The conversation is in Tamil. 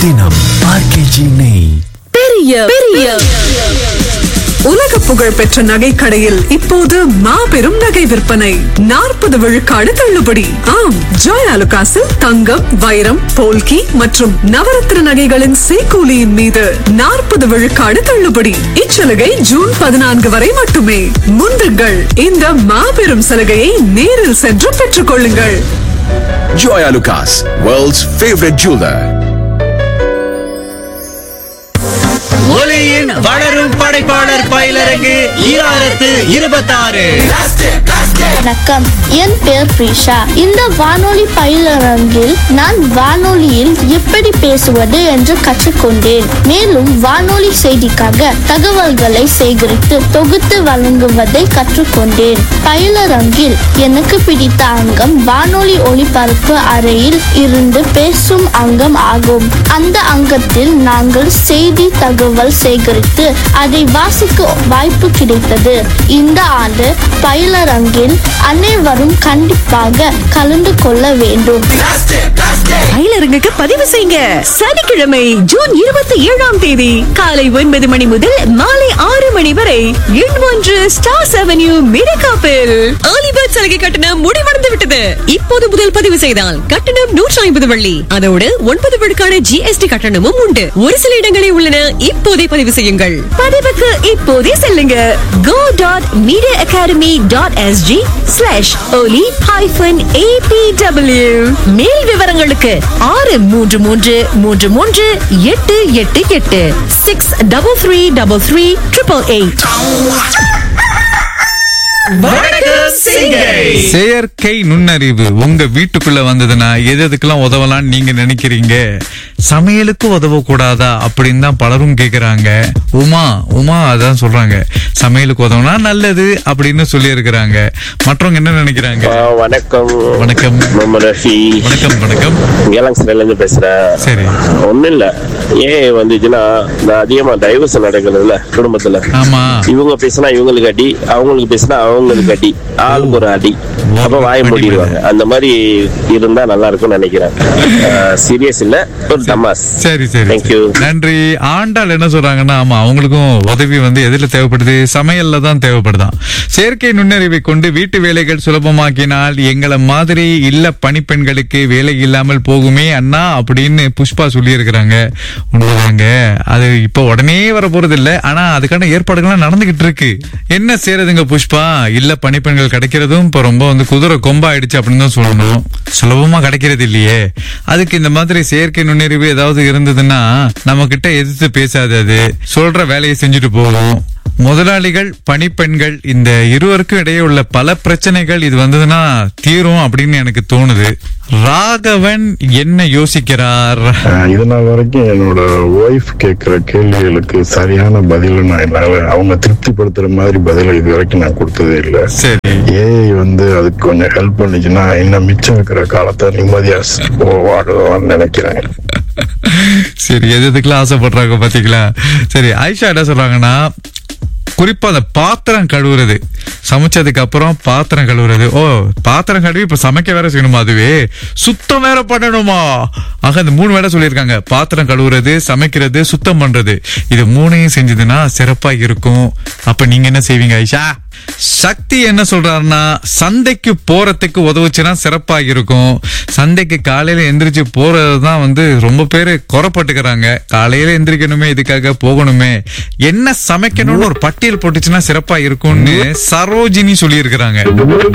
தினம் ஆர்கேஜி நெய் பெரிய பெரிய உலக புகழ் பெற்ற நகை கடையில் இப்போது மாபெரும் நகை விற்பனை நாற்பது விழுக்காடு தள்ளுபடி ஆம் ஜாய் அலுகாசில் தங்கம் வைரம் போல்கி மற்றும் நவரத்ன நகைகளின் சேக்கூலியின் மீது நாற்பது விழுக்காடு தள்ளுபடி இச்சலுகை ஜூன் பதினான்கு வரை மட்டுமே முந்துங்கள் இந்த மாபெரும் சலுகையை நேரில் சென்று பெற்றுக் கொள்ளுங்கள் Joya Lucas, world's favorite jeweler. ஒலியின் வளரும் படைப்பாளர் பயிலரங்கு ஈராயிரத்து இருபத்தாறு வணக்கம் என் பெயர் பிரிஷா இந்த வானொலி பயிலரங்கில் நான் வானொலியில் எப்படி பேசுவது என்று கற்றுக்கொண்டேன் மேலும் வானொலி செய்திக்காக தகவல்களை சேகரித்து தொகுத்து வழங்குவதை கற்றுக்கொண்டேன் பயிலரங்கில் எனக்கு பிடித்த அங்கம் வானொலி ஒளிபரப்பு அறையில் இருந்து பேசும் அங்கம் ஆகும் அந்த அங்கத்தில் நாங்கள் செய்தி தகவல் சேகரித்து அதை வாசிக்க வாய்ப்பு கிடைத்தது இந்த ஆண்டு பயிலரங்கில் அனைவரும் கண்டிப்பாக கலந்து கொள்ள வேண்டும் பயிலரங்குக்கு பதிவு செய்யுங்க சனிக்கிழமை ஜூன் இருபத்தி ஏழாம் தேதி காலை ஒன்பது மணி முதல் மாலை ஆறு மணி வரை எண் ஒன்று ஸ்டார்ஸ் அவென்யூ மிரகாப்பில் ஆலிபர்ட் சலுகை கட்டணம் முடிவடைந்து விட்டது இப்போது முதல் பதிவு செய்தால் கட்டணம் நூற்றி ஐம்பது வள்ளி அதோடு ஒன்பது விழுக்கான ஜிஎஸ்டி கட்டணமும் உண்டு ஒரு சில இடங்களே உள்ளன இப்போதே பதிவு செய்யுங்கள் பதிவுக்கு இப்போதே செல்லுங்க go dot media academy dot SG slash Oli hyphen ABW மேல் விவரங்களுக்கு ஆறு மூன்று மூன்று மூன்று மூன்று எட்டு எட்டு எட்டு six double three double three triple eight வணக்கம் சிங்கை செயற்கை நுண்ணறிவு உங்க வீட்டுக்குள்ள வந்ததுன்னா எது எதுக்கெல்லாம் உதவலாம்னு நீங்க நினைக்கிறீங்க சமையலுக்கு உதவக்கூடாதா அப்படின்னு தான் பலரும் கேக்குறாங்க உமா உமா அதான் சொல்றாங்க சமையலுக்கு உதவுனா நல்லது அப்படின்னு சொல்லி இருக்கிறாங்க மற்றவங்க என்ன நினைக்கிறாங்க ஆ, வணக்கம் வணக்கம். முகமது ரஃபி வணக்கம் வணக்கம் கேலக்ஸில இருந்து பேசுறேன் சரி ஒண்ணும் இல்ல ஏன் வந்துச்சுன்னா இந்த அதிகமா டைவர்ஸ் நடக்கிறதுல குடும்பத்துல ஆமா இவங்க பேசினா இவங்களுக்கு அடி அவங்களுக்கு பேசினா அவங்களுக்கு அடி ஆளுக்கு ஒரு அடி அப்ப வாய மூடிடுவாங்க அந்த மாதிரி இருந்தா நல்லா இருக்கும்னு நினைக்கிறேன் சீரியஸ் இல்ல ஒரு தமாஸ் சரி சரி தேங்க்யூ நன்றி ஆண்டாள் என்ன சொல்றாங்கன்னா ஆமா அவங்களுக்கும் உதவி வந்து எதுல தேவைப்படுது சமையல்ல தான் தேவைப்படுதாம் செயற்கை நுண்ணறிவை கொண்டு வீட்டு வேலைகள் சுலபமாக்கினால் எங்களை மாதிரி இல்ல பணிப்பெண்களுக்கு வேலை இல்லாமல் போகுமே அண்ணா அப்படின்னு புஷ்பா சொல்லி இருக்கிறாங்க உண்மைதாங்க அது இப்ப உடனே வர போறது இல்ல ஆனா அதுக்கான ஏற்பாடுகள்லாம் நடந்துகிட்டு இருக்கு என்ன செய்யறதுங்க புஷ்பா இல்ல பணிப்பெண்கள் கிடைக்கிறதும் இப்ப ரொம்ப வந்து குதிரை கொம்பாயிடுச்சு அப்படின்னு தான் சொல்லணும் சுலபமா கிடைக்கிறது இல்லையே அதுக்கு இந்த மாதிரி செயற்கை நுண்ணறிவு ஏதாவது இருந்ததுன்னா நம்ம கிட்ட எதிர்த்து பேசாது அது சொல்ற வேலையை செஞ்சுட்டு போகும் முதலாளிகள் பணிப்பெண்கள் இந்த இருவருக்கும் இடையே உள்ள பல பிரச்சனைகள் இது வந்ததுன்னா தீரும் அப்படின்னு எனக்கு தோணுது ராகவன் என்ன யோசிக்கிறார் ஆஹ் இது நாள் வரைக்கும் என்னோட ஒய்ஃப் கேட்கிற கேள்விகளுக்கு சரியான பதில நான் என்னால அவங்க திருப்திப்படுத்துற மாதிரி பதில இது வரைக்கும் நான் கொடுத்ததே இல்லை சரி ஏஐ வந்து அதுக்கு கொஞ்சம் ஹெல்ப் பண்ணுச்சுன்னா இன்னும் மிச்சம் இருக்கிற காலத்தை நிம்மதியா ஸ்- ஓ- வாழலாம்னு நினைக்கிறேன் சரி எது எதுக்கெல்லாம் ஆசைப்படுறாங்க பாத்தீங்களா சரி ஆயிஷா என்ன சொல்றாங்கன்னா குறிப்பா அந்த பாத்திரம் கழுவுறது சமைச்சதுக்கு அப்புறம் பாத்திரம் கழுவுறது ஓ பாத்திரம் கழுவி இப்ப சமைக்க வேற செய்யணுமா அதுவே சுத்தம் வேற பண்ணணுமா ஆக இந்த மூணு வேலை சொல்லியிருக்காங்க பாத்திரம் கழுவுறது சமைக்கிறது சுத்தம் பண்றது இது மூணையும் செஞ்சதுன்னா சிறப்பா இருக்கும் அப்ப நீங்க என்ன செய்வீங்க ஐஷா சக்தி என்ன சொல்றாருன்னா சந்தைக்கு போறதுக்கு உதவுச்சுன்னா சிறப்பா இருக்கும் சந்தைக்கு காலையில எந்திரிச்சு போறதுதான் வந்து ரொம்ப பேரு குறப்பட்டுக்கிறாங்க காலையில எந்திரிக்கணுமே இதுக்காக போகணுமே என்ன சமைக்கணும்னு ஒரு பட்டியல் போட்டுச்சுன்னா சிறப்பா இருக்கும்னு சரோஜினி சொல்லி இருக்கிறாங்க